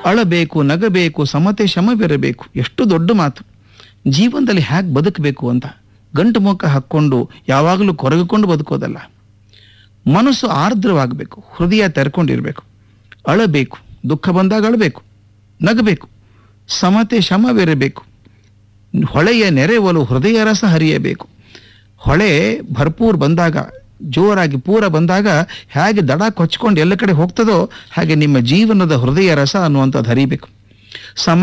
ಅಳಬೇಕು ನಗಬೇಕು ಸಮತೆ ಶಮವಿರಬೇಕು ಎಷ್ಟು ದೊಡ್ಡ ಮಾತು ಜೀವನದಲ್ಲಿ ಹೇಗೆ ಬದುಕಬೇಕು ಅಂತ ಗಂಟು ಮುಖ ಹಾಕ್ಕೊಂಡು ಯಾವಾಗಲೂ ಕೊರಗಿಕೊಂಡು ಬದುಕೋದಲ್ಲ ಮನಸ್ಸು ಆರ್ದ್ರವಾಗಬೇಕು ಹೃದಯ ತೆರ್ಕೊಂಡಿರ್ಬೇಕು ಅಳಬೇಕು ದುಃಖ ಬಂದಾಗ ಅಳಬೇಕು ನಗಬೇಕು ಸಮತೆ ಶಮವಿರಬೇಕು ಹೊಳೆಯ ನೆರೆವಲು ಹೃದಯ ರಸ ಹರಿಯಬೇಕು ಹೊಳೆ ಭರ್ಪೂರ್ ಬಂದಾಗ ಜೋರಾಗಿ ಪೂರ ಬಂದಾಗ ಹೇಗೆ ದಡ ಕೊಚ್ಕೊಂಡು ಎಲ್ಲ ಕಡೆ ಹೋಗ್ತದೋ ಹಾಗೆ ನಿಮ್ಮ ಜೀವನದ ಹೃದಯ ರಸ ಅನ್ನುವಂಥದ್ದು ಹರಿಬೇಕು ಸಮ